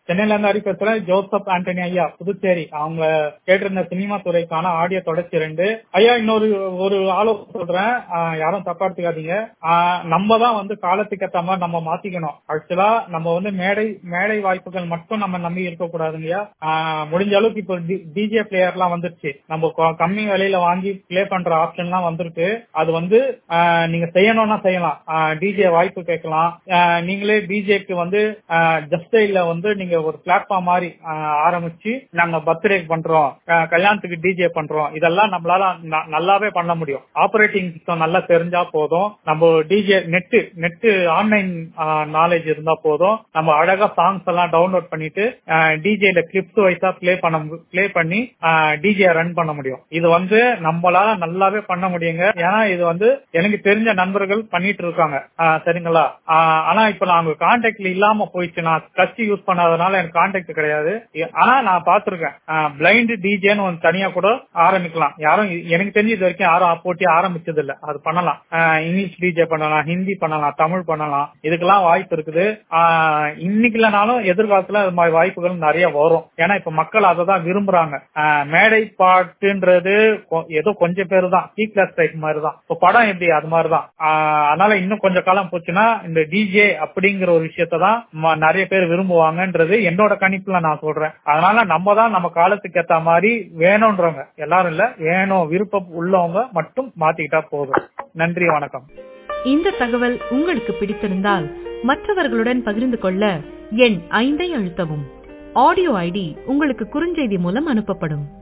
சென்னையில இருந்து ஹரி பேசுறேன் ஜோசப் ஆண்டனி ஐயா புதுச்சேரி அவங்க கேட்டிருந்த சினிமா துறைக்கான ஆடியோ தொடர்ச்சி ரெண்டு ஐயா இன்னொரு ஒரு ஆலோசனை சொல்றேன் ஆஹ் யாரும் தப்பா எடுத்துக்காதீங்க ஆஹ் நம்ம தான் வந்து காலத்துக்கு ஏத்த மாதிரி நம்ம மாத்திக்கணும் ஆக்சுவலா நம்ம வந்து மேடை மேடை வாய்ப்புகள் மட்டும் நம்ம நம்பி இருக்க கூடாதுங்கய்யா ஆஹ் முடிஞ்ச அளவுக்கு இப்போ டிஜே பிளேயர் எல்லாம் வந்துருச்சு நம்ம கொ- கம்மி விலையில வாங்கி பிளே பண்ற ஆப்ஷன் எல்லாம் வந்திருக்கு அது வந்து ஆஹ் நீங்க செய்யணும்னா செய்யலாம் டிஜே வாய்ப்பு கேட்கலாம் ஆஹ் நீங்களே டிஜேக்கு வந்து ஜஸ்ட் இல்ல வந்து நீங்க ஒரு பிளாட்ஃபார்ம் மாதிரி ஆஹ் ஆரம்பிச்சு நாங்க பர்த்டே பண்றோம் ஆஹ் கல்யாணத்துக்கு டிஜே பண்றோம் இதெல்லாம் நம்மளால ந- நல்லாவே பண்ண முடியும் ஆபரேட்டிங் சிஸ்டம் நல்லா தெரிஞ்சா போதும் நம்ம DJ net net online knowledge இருந்தா போதும் நம்ம அழகா சாங்ஸ் எல்லாம் டவுன்லோட் பண்ணிட்டு டிஜேல கிளிப்ஸ் வைஸா ப்ளே பண்ண ப்ளே பண்ணி டிஜே ரன் பண்ண முடியும் இது வந்து நம்மளால நல்லாவே பண்ண முடியுங்க ஏன்னா இது வந்து எனக்கு தெரிஞ்ச நண்பர்கள் பண்ணிட்டு இருக்காங்க ஆஹ் சரிங்களா ஆஹ் ஆனா இப்ப நான் அவங்க கான்டாக்ட்ல இல்லாம போயிடுச்சு நான் கட்சி யூஸ் பண்ணாதனால எனக்கு கான்டாக்ட் கிடையாது எ- ஆனா நான் பாத்திருக்கேன் பிளைண்ட் டிஜேன்னு ஒன்று தனியா கூட ஆரம்பிக்கலாம் யாரும் இ- எனக்கு தெரிஞ்சு இது வரைக்கும் யாரும் போட்டி ஆரம்பிச்சது இல்ல அது பண்ணலாம் ஆஹ் இங்கிலீஷ் டிஜே பண்ணலாம் ஹிந்தி பண்ணலாம் தமிழ் பண்ணலாம் இதுக்கெல்லாம் வாய்ப்பு இருக்குது ஆஹ் இன்னைக்கு இல்லைனாலும் எதிர்காலத்துல அது மாதிரி வாய்ப்புகள் நிறைய வரும் ஏன்னா இப்ப மக்கள் அதை தான் விரும்புறாங்க ஆஹ் மேடை பாட்டுன்றது கொ- ஏதோ கொஞ்சம் பேர் தான் சி கிளாஸ் டைப் மாதிரி தான் இப்போ படம் எப்படி அது மாதிரி தான் ஆஹ் அதனால இன்னும் கொஞ்சம் காலம் போச்சுன்னா இந்த டிஜே அப்படிங்கிற ஒரு விஷயத்த தான் ம- நிறைய பேர் விரும்புவாங்கன்றது என்னோட கணிப்புல நான் சொல்றேன் அதனால நம்ம தான் நம்ம காலத்துக்கு ஏத்த மாதிரி வேணும்ன்றவங்க எல்லாரும் இல்ல வேணும் விருப்பம் உள்ளவங்க மட்டும் மாத்திக்கிட்டா போதும் நன்றி வணக்கம் இந்த தகவல் உங்களுக்கு பிடித்திருந்தால் மற்றவர்களுடன் பகிர்ந்து கொள்ள எண் ஐந்தை அழுத்தவும் ஆடியோ ஐடி உங்களுக்கு குறுஞ்செய்தி மூலம் அனுப்பப்படும்